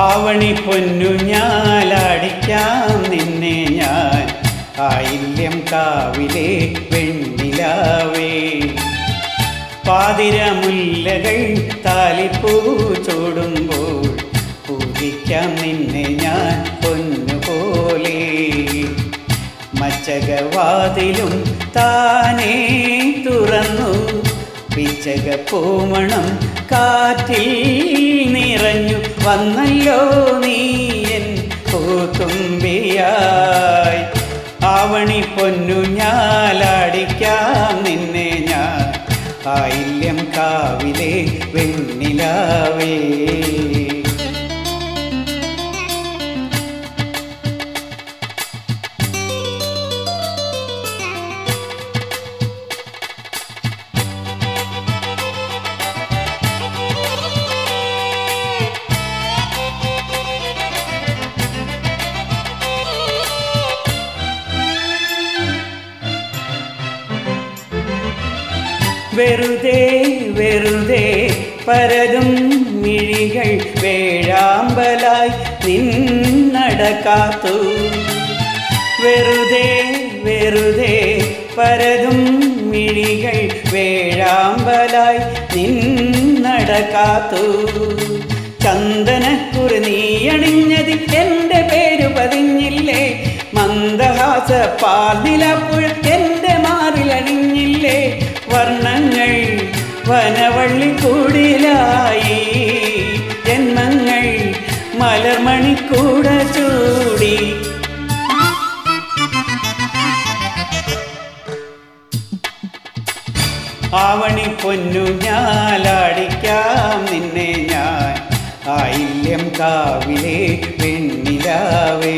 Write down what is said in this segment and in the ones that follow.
ആവണി പൊന്നു ഞാലടിക്കാം നിന്നെ ഞാൻ ആയില്യം കാവിലെ വെണ്ണിലാവേ പാതിരമുല്ലകൾ താലിപ്പൂ ചൂടുമ്പോൾ പൂജിക്കാം നിന്നെ ഞാൻ പൊന്നുപോലെ മച്ചകവാതിലും താനേ തുറന്നു പിച്ചക പൂമണം കാറ്റിൽ നിറഞ്ഞു വന്നല്ലോ നീയൻ പൂത്തുമ്പിയായി ആവണി പൊന്നു ഞാലടിക്കാം നിന്നെ ഞാൻ ആയില്യം കാവിലെ വെണ്ണിലാവേ വെറുതെ വെറുതെ പരതും മിഴികൾ വേഴാമ്പലായി നിന്നടക്കാത്തു വെറുതെ വെറുതെ പരതും മിഴികൾ വേഴാമ്പലായി നിന്നടക്കാത്തു ചന്ദനക്കുറി നീ അണിഞ്ഞതിൽ എൻ്റെ പേര് പതിഞ്ഞില്ലേ മന്ദഹാസ പാർനിലപ്പുഴ എൻ്റെ മാറിലണിഞ്ഞില്ലേ വർണ്ണങ്ങൾ വനവള്ളി കൂടിലായി ജന്മങ്ങൾ മലർമണിക്കൂട ചൂടി ആവണി പൊന്നു ഞാലടിക്കാം നിന്നെ ഞാൻ ആയില്യം കാവിലെ വെണ്ണിലാവേ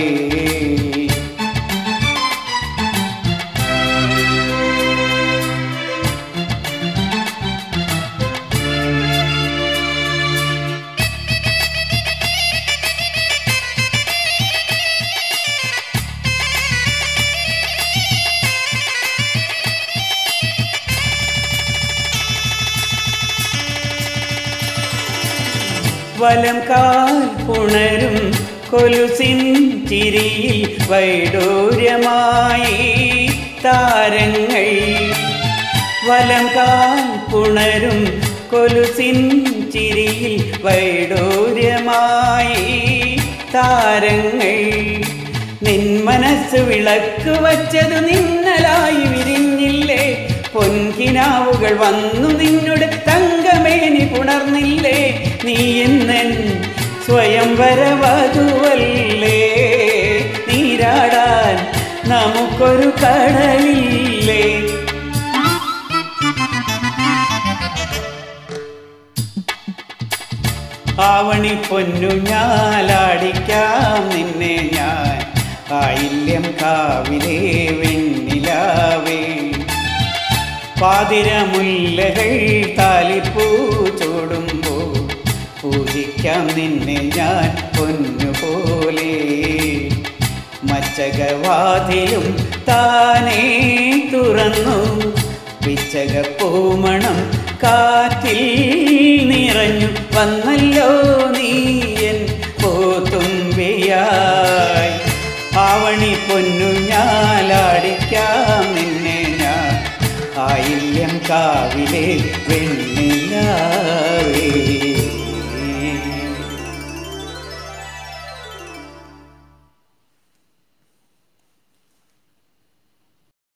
വലം കാൽ പുണരും കൊലുസിൻ ചിരിയിൽ വൈഡൂര്യമായി താരങ്ങൾ വലം കാൽ പുണരും കൊലുസിൻ ചിരിയിൽ വൈഡൂര്യമായി താരങ്ങൾ നിൻ മനസ്സ് വിളക്ക് വച്ചത് നിന്നലായി വിരിഞ്ഞില്ലേ പൊൻകിനാവുകൾ വന്നു നിന്നോട് തങ്കമേനി പുണർന്നില്ലേ നീ എന്നൻ സ്വയം വരവതുവല്ലേ നീരാടാൻ നമുക്കൊരു കടലില്ലേ ആവണി പൊന്നു ഞാലടിക്കാം നിന്നെ ഞാൻ ആയില്യം കാവിലെ വെണ്ണിലാവേ പാതിരമുല്ലകൾ താലിപ്പൂ ചൂടുമ്പോ പൂജിക്കാം നിന്നെ ഞാൻ പൊന്നുപോലെ മച്ചകവാതിലും താനേ തുറന്നു പിച്ചക പൂമണം കാറ്റിൽ നിറഞ്ഞു വന്നല്ലോ നീയൻ പോത്തുമ്പിയായി ആവണി പൊന്നു ഞാലടിക്കാം നിന്നെ ഞാൻ ആയില്യം കാവിലെ വെണ്ണിലാവേ